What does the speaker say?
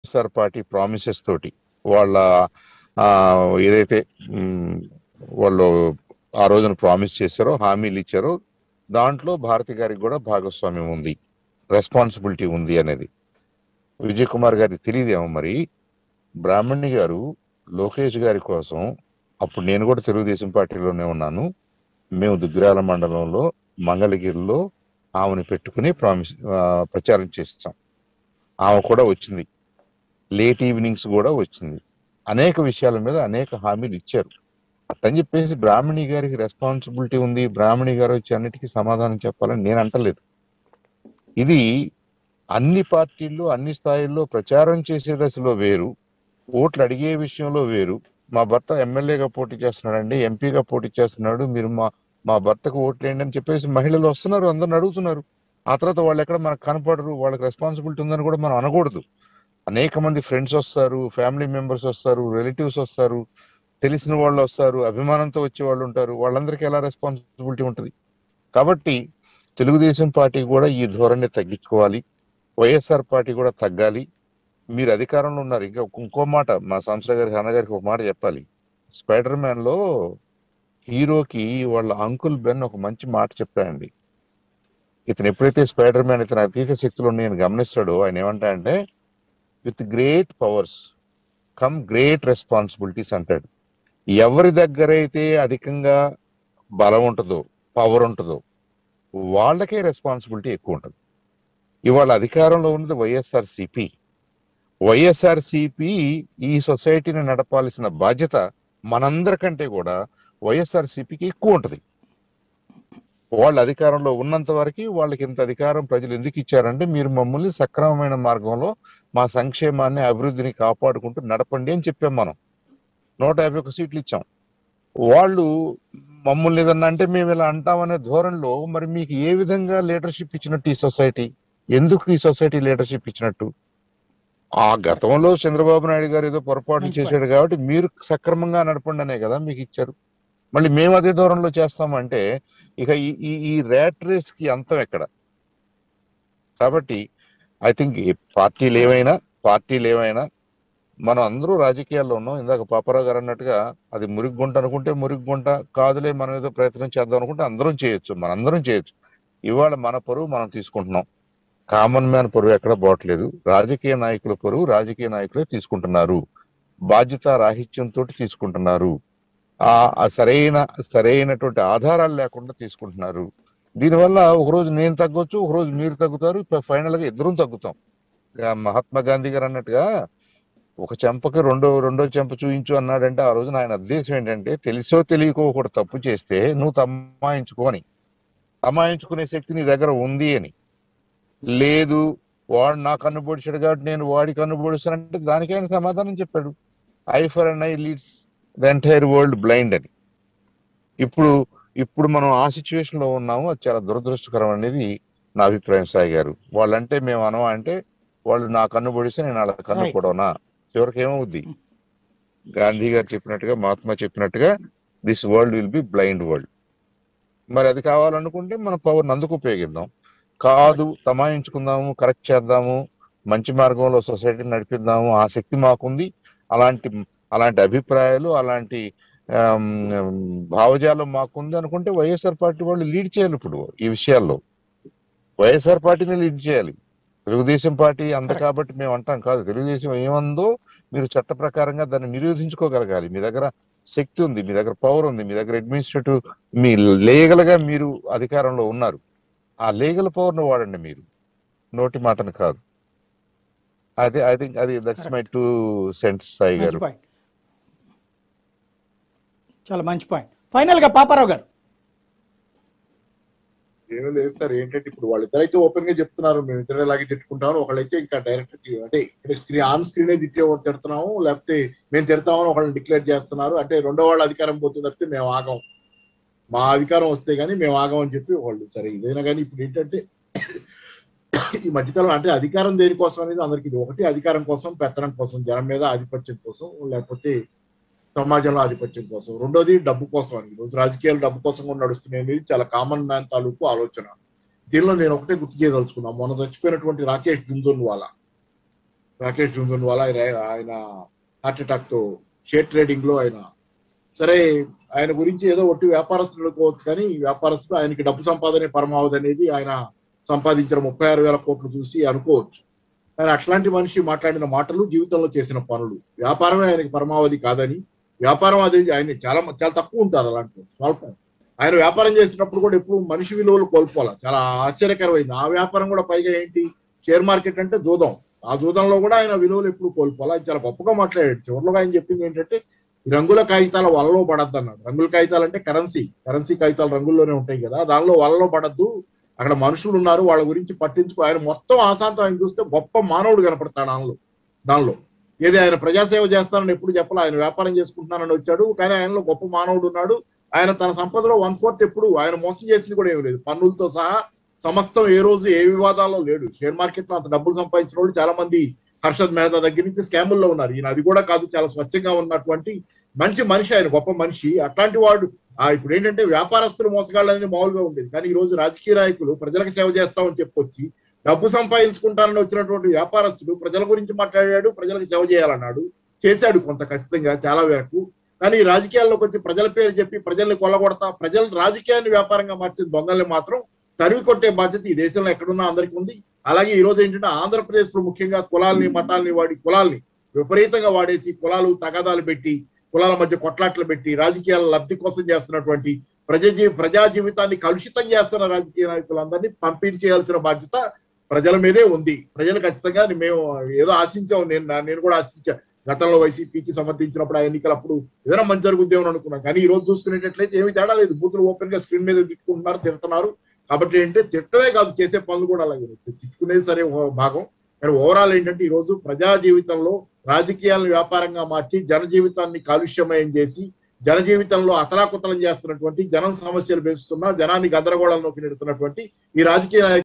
YSR party promises తోటి వాళ్ళ ఆ, ఏదైతే మ్, వాళ్ళు ఆ రోజున ప్రామిస్ చేశారో హామీలు ఇచ్చారో దాంట్లో భారతి గారికి కూడా భాగస్వామ్యం ఉంది రెస్పాన్సిబిలిటీ ఉంది అనేది విజయ్ కుమార్ గారికి తెలియదేమో మరి బ్రాహ్మణి గారు లోకేష్ గారి కోసం అప్పుడు నేను కూడా తెలుగుదేశం పార్టీలోనే ఉన్నాను మేము దుగ్గిరాల మండలంలో మంగళగిరిలో ఆమెను పెట్టుకుని ప్రామిస్ ఆ, ప్రచారం చేస్తాం ఆమె కూడా వచ్చింది లేట్ ఈవినింగ్స్ కూడా వచ్చింది అనేక విషయాల మీద అనేక హామీలు ఇచ్చారు అట్టని చెప్పేసి బ్రాహ్మణి గారికి రెస్పాన్సిబిలిటీ ఉంది బ్రాహ్మణి గారు వచ్చి అన్నిటికీ సమాధానం చెప్పాలని నేను అంటలేదు ఇది అన్ని పార్టీల్లో అన్ని స్థాయిల్లో ప్రచారం చేసే దశలో వేరు ఓట్లు అడిగే విషయంలో వేరు మా భర్త ఎమ్మెల్యేగా పోటీ చేస్తున్నాడండి ఎంపీగా పోటీ చేస్తున్నాడు మీరు మా మా భర్తకు ఓట్లు వేయండి అని చెప్పేసి మహిళలు వస్తున్నారు అందరిని అడుగుతున్నారు ఆ తర్వాత వాళ్ళు ఎక్కడ మనకు కనపడరు వాళ్ళకి రెస్పాన్సిబిలిటీ ఉందని కూడా మనం అనకూడదు అనేక మంది ఫ్రెండ్స్ వస్తారు ఫ్యామిలీ మెంబర్స్ వస్తారు రిలేటివ్స్ వస్తారు తెలిసిన వాళ్ళు వస్తారు అభిమానంతో వచ్చే వాళ్ళు ఉంటారు వాళ్ళందరికీ ఎలా రెస్పాన్సిబిలిటీ ఉంటుంది కాబట్టి తెలుగుదేశం పార్టీ కూడా ఈ ధోరణి తగ్గించుకోవాలి వైఎస్ఆర్ పార్టీ కూడా తగ్గాలి మీరు అధికారంలో ఉన్నారు ఇంకా ఇంకో మాట మా సంస్థ గారికి అన్నగారికి ఒక మాట చెప్పాలి స్పైడర్ మ్యాన్ లో హీరోకి వాళ్ళ అంకుల్ బెన్ ఒక మంచి మాట చెప్పాడండి ఇతను ఎప్పుడైతే స్పైడర్ మ్యాన్ ఇతని అతీత శక్తులు ఉన్నాయని గమనిస్తాడో ఆయన ఏమంటాడంటే with great powers come great responsibilities అంటాడు ఎవరి దగ్గర అయితే అధికంగా బలం ఉంటుందో పవర్ ఉంటుందో వాళ్ళకే రెస్పాన్సిబిలిటీ ఎక్కువ ఉంటుంది ఇవాళ అధికారంలో ఉన్నది వైఎస్ఆర్ సిపి వైఎస్ఆర్ సిపి ఈ సొసైటీని నడపాల్సిన బాధ్యత మనందరికంటే కూడా వైఎస్ఆర్ సిపికి ఎక్కువ ఉంటుంది వాళ్ళు అధికారంలో ఉన్నంత వరకు వాళ్ళకి ఇంత అధికారం ప్రజలు ఎందుకు ఇచ్చారంటే మీరు మమ్మల్ని సక్రమమైన మార్గంలో మా సంక్షేమాన్ని అభివృద్ధిని కాపాడుకుంటూ నడపండి అని చెప్పాం మనం నూట యాభై ఒక్క సీట్లు ఇచ్చాం వాళ్ళు మమ్మల్ని ఏదన్నా అంటే మేము ఇలా అంటామనే ధోరణిలో మరి మీకు ఏ విధంగా లీడర్షిప్ ఇచ్చినట్టు ఈ సొసైటీ ఎందుకు ఈ సొసైటీ లీడర్షిప్ ఇచ్చినట్టు ఆ గతంలో చంద్రబాబు నాయుడు గారు ఏదో పొరపాటు మంచి చేశాడు కాబట్టి మీరు సక్రమంగా నడపండి అనే కదా మీకు ఇచ్చారు మళ్ళీ మేము అదే ధోరణిలో చేస్తామంటే ఇక ఈ ఈ ఈ ర్యాట్ రేస్ కి అంతం ఎక్కడ కాబట్టి ఐ థింక్ పార్టీలు ఏమైనా పార్టీలు ఏమైనా మనం అందరూ రాజకీయాల్లో ఉన్నాం ఇందాక పాపారావు గారు అన్నట్టుగా అది మురిగి గుంట అనుకుంటే మురిగి గుంట కాదులే మనం ఏదో ప్రయత్నం చేద్దాం అనుకుంటే అందరం చేయొచ్చు మనందరం చేయొచ్చు ఇవాళ మన పరువు మనం తీసుకుంటున్నాం కామన్ మ్యాన్ పరువు ఎక్కడ పోవట్లేదు రాజకీయ నాయకుల పరువు రాజకీయ నాయకులే తీసుకుంటున్నారు బాధ్యత రాహిత్యంతో తీసుకుంటున్నారు ఆ ఆ సరైన సరైనటువంటి ఆధారాలు లేకుండా తీసుకుంటున్నారు దీనివల్ల ఒకరోజు నేను తగ్గొచ్చు ఒకరోజు మీరు తగ్గుతారు ఫైనల్ గా ఇద్దరం తగ్గుతాం ఇక మహాత్మా గాంధీ గారు అన్నట్టుగా ఒక చెంపకి రెండో రెండో చెంప చూయించు అన్నాడంటే ఆ రోజున ఆయన ఉద్దేశం ఏంటంటే తెలిసో తెలియకో ఒకటి తప్పు చేస్తే నువ్వు తమాయించుకో అని తమాయించుకునే శక్తి నీ దగ్గర ఉంది అని లేదు వాడు నా కన్ను పొడిచాడు కాబట్టి నేను వాడి కన్ను పొడుస్తానంటే దానికైనా సమాధానం చెప్పాడు eye for and eye leads the entire world blind అని ఇప్పుడు ఇప్పుడు మనం ఆ సిచ్యువేషన్ లో ఉన్నాము అది చాలా దురదృష్టకరం అనేది నా అభిప్రాయం సాయి గారు వాళ్ళంటే మేము అనవా అంటే వాళ్ళు నా కన్ను పొడిస్తే నేను వాళ్ళ కన్ను Right. పొడవనా చివరికి ఏమవుద్ది గాంధీ గారు చెప్పినట్టుగా మహాత్మా చెప్పినట్టుగా this world will be blind world మరి అది కావాలనుకుంటే మన పవర్ అందుకు ఉపయోగిద్దాం కాదు తమాయించుకుందాము కరెక్ట్ చేద్దాము మంచి మార్గంలో సొసైటీ నడిపిద్దాము ఆ శక్తి మాకుంది అలాంటి అలాంటి అభిప్రాయాలు అలాంటి ఆమ్, భావజాలం మాకుంది అనుకుంటే వైఎస్ఆర్ పార్టీ వాళ్ళు లీడ్ చేయాలి ఇప్పుడు ఈ విషయాల్లో వైఎస్ఆర్ పార్టీని లీడ్ చేయాలి తెలుగుదేశం పార్టీ అంత Correct. కాబట్టి మేము అంటాం కాదు తెలుగుదేశం ఏమందో మీరు చట్ట ప్రకారంగా దాన్ని నిరోధించుకోగలగాలి మీ దగ్గర శక్తి ఉంది మీ దగ్గర పవర్ ఉంది మీ దగ్గర అడ్మినిస్ట్రేటివ్ మీ లీగల్ గా మీరు అధికారంలో ఉన్నారు ఆ లీగల్ పవర్ ను వాడండి మీరు నోటి మాటను కాదు అదే ఐ థింక్ అది that's my two cents Sai మంచి గారు పాయింట్ చాలా మంచి పాయింట్ ఫైనల్ గా పాపారావు గారు ఏమీ లేదు సార్ ఏంటంటే ఇప్పుడు వాళ్ళిద్దరైతే ఓపెన్ గా చెప్తున్నారు మేము ఇద్దరు ఇలాగే తిట్టుకుంటాము ఒకళ్ళైతే ఇంకా డైరెక్ట్ అంటే ఇక్కడ స్క్రీన్ ఆన్ స్క్రీనే తిట్టే ఒకటి తిడుతున్నాము లేకపోతే మేము తిడతామని ఒకళ్ళని డిక్లేర్ చేస్తున్నారు అంటే రెండో వాళ్ళ అధికారం పోతే తప్పితే మేము ఆగం మా అధికారం వస్తే గానీ మేము ఆగం అని చెప్పి వాళ్ళు సరే ఇదైనా కానీ ఇప్పుడు ఏంటంటే ఈ మధ్యకాలం అంటే అధికారం దేనికోసం అనేది అందరికి ఇది ఒకటి అధికారం కోసం పెత్తనం కోసం జనం మీద ఆధిపత్యం కోసం లేకపోతే సమాజంలో ఆధిపత్యం కోసం రెండోది డబ్బు కోసం అని ఈరోజు రాజకీయాలు డబ్బు కోసం కూడా నడుస్తున్నాయి అనేది చాలా కామన్ మ్యాన్ తాలూకు ఆలోచన దీనిలో నేను ఒకటే గుర్తు చేయదలుచుకున్నా మొన్న చచ్చిపోయినటువంటి రాకేష్ జుంజున్ వాళ్ళ రాకేష్ జుంజున్వాలా ఆయన ఆయన హార్ట్ అటాక్ తో షేర్ ట్రేడింగ్ లో ఆయన సరే ఆయన గురించి ఏదో ఒట్టి వ్యాపారస్తుడు అనుకోవచ్చు కానీ ఈ వ్యాపారస్తుడు ఆయనకి డబ్బు సంపాదనే పరమావధి అనేది ఆయన సంపాదించిన ముప్పై ఆరు వేల కోట్లు చూసి అనుకోవచ్చు కానీ అట్లాంటి మనిషి మాట్లాడిన మాటలు జీవితంలో చేసిన పనులు వ్యాపారమే ఆయనకి పరమావధి కాదని వ్యాపారం అది ఆయన చాలా చాలా తక్కువ ఉంటారు అలాంటి వాళ్ళు, స్వల్పం ఆయన వ్యాపారం చేసినప్పుడు కూడా ఎప్పుడు మనిషి విలువలు కోల్పోవాలి చాలా ఆశ్చర్యకరమైంది ఆ వ్యాపారం కూడా పైగా ఏంటి షేర్ మార్కెట్ అంటే జూదం ఆ జూదంలో కూడా ఆయన విలువలు ఎప్పుడు కోల్పోవాలి ఆయన చాలా గొప్పగా మాట్లాడాడు చివరిలో ఆయన చెప్పింది ఏంటంటే ఈ రంగుల కాగితాల వలలో పడద్దు అన్నాడు రంగుల కాగితాలు అంటే కరెన్సీ కరెన్సీ కాగితాలు రంగుల్లోనే ఉంటాయి కదా దానిలో వలలో పడద్దు అక్కడ మనుషులు ఉన్నారు వాళ్ళ గురించి పట్టించుకో ఆయన మొత్తం ఆశాంతం ఆయన చూస్తే గొప్ప మానవుడు కనపడతాడు దానిలో దానిలో ఏది ఆయన ప్రజాసేవ చేస్తానని ఎప్పుడు చెప్పాలి ఆయన వ్యాపారం చేసుకుంటున్నానని వచ్చాడు కానీ ఆయనలో గొప్ప మానవుడు ఉన్నాడు ఆయన తన సంపదలో వన్ ఫోర్త్ ఎప్పుడు ఆయన మోసం చేసింది కూడా ఏమీ లేదు పన్నులతో సహా సమస్తం ఏ రోజు ఏ వివాదాల్లో లేడు షేర్ మార్కెట్ లో అంత డబ్బులు సంపాదించిన వాళ్ళు చాలా మంది హర్షద్ మెహతా దగ్గర నుంచి స్కాముల్లో ఉన్నారు ఈయన అది కూడా కాదు చాలా స్వచ్ఛంగా ఉన్నటువంటి మంచి మనిషి ఆయన గొప్ప మనిషి అట్లాంటి వాడు ఆ ఇప్పుడు ఏంటంటే వ్యాపారస్తులు మోసగాళ్ళని మామూలుగా ఉండేది కానీ ఈ రోజు రాజకీయ నాయకులు ప్రజలకు సేవ చేస్తామని చెప్పొచ్చి డబ్బు సంపాదించుకుంటానని వచ్చినటువంటి వ్యాపారస్తుడు ప్రజల గురించి మాట్లాడాడు ప్రజలకు సేవ చేయాలన్నాడు చేశాడు కొంత ఖచ్చితంగా చాలా వరకు కానీ ఈ రాజకీయాల్లోకి వచ్చి ప్రజల పేరు చెప్పి ప్రజల్ని కొల్లగొడతా ప్రజలు రాజకీయాన్ని వ్యాపారంగా మార్చిన దొంగల్ని మాత్రం తరివి కొట్టే బాధ్యత ఈ దేశంలో ఎక్కడున్నా అందరికీ ఉంది అలాగే ఈ రోజు ఏంటంటే ఆంధ్రప్రదేశ్ లో ముఖ్యంగా కులాల్ని మతాల్ని వాడి కులాల్ని విపరీతంగా వాడేసి కులాలు తగాదాలు పెట్టి కులాల మధ్య కొట్లాట్లు పెట్టి రాజకీయాల లబ్ధి కోసం చేస్తున్నటువంటి ప్రజా జీ- ప్రజా జీవితాన్ని కలుషితం చేస్తున్న రాజకీయ నాయకులందరినీ పంపించేయాల్సిన బాధ్యత ప్రజల మీదే ఉంది ప్రజలు ఖచ్చితంగా మేము ఏదో ఆశించాం నేను నేను కూడా ఆశించా గతంలో వైసీపీకి సమర్థించినప్పుడు ఆ ఎన్నికలప్పుడు ఏదైనా మంచి జరుగుద్దేమో అనుకున్నాం కానీ ఈ రోజు చూసుకునేటట్లయితే ఏమి తేడా లేదు బూతులు ఓపెన్ గా స్క్రీన్ మీద తిట్టుకుంటున్నారు తిడుతున్నారు కాబట్టి ఏంటంటే తిట్టమే కాదు చేసే పనులు కూడా అలాగే ఉన్నాయి. తిట్టుకునేది సరే ఒక భాగం కానీ ఓవరాల్ ఏంటంటే ఈ రోజు ప్రజా జీవితంలో రాజకీయాలను వ్యాపారంగా మార్చి జన జీవితాన్ని కాలుష్యమయం చేసి జన జీవితంలో అతలాకుతలం చేస్తున్నటువంటి జనం సమస్యలు పెంచుతున్న జనాన్ని గందరగోళంలోకి నెడుతున్నటువంటి ఈ రాజకీయ నాయకులు